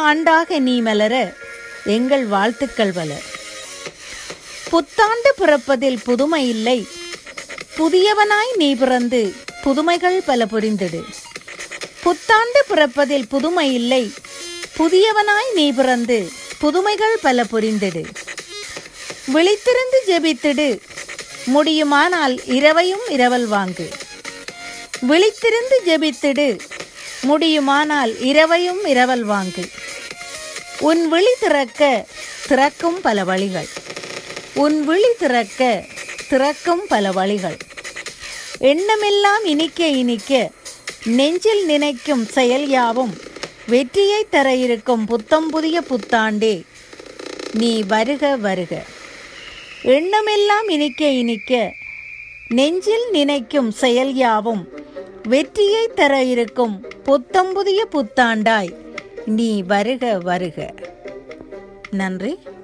ஆண்டாக நீ மலர எங்கள் வாழ்த்துக்கள் வளர் புத்தாண்டு பிறப்பதில் புதுமை இல்லை புதியவனாய் நீ பிறந்து புதுமைகள் பல புரிந்திடு புத்தாண்டு பிறப்பதில் புதுமை இல்லை புதியவனாய் நீ பிறந்து புதுமைகள் பல புரிந்திடு விழித்திருந்து ஜெபித்திடு முடியுமானால் இரவையும் இரவல் வாங்கு விழித்திருந்து ஜெபித்திடு முடியுமானால் இரவையும் இரவல் வாங்கு உன் விழி திறக்க திறக்கும் பல வழிகள் உன் விழி திறக்க திறக்கும் பல வழிகள் எண்ணமெல்லாம் இனிக்க இனிக்க நெஞ்சில் நினைக்கும் செயல் யாவும் வெற்றியை தர இருக்கும் புத்தம் புதிய புத்தாண்டே நீ வருக வருக எண்ணமெல்லாம் இனிக்க இனிக்க நெஞ்சில் நினைக்கும் செயல் யாவும் வெற்றியை தர இருக்கும் புத்தம் புதிய புத்தாண்டாய் நீ வருக வருக நன்றி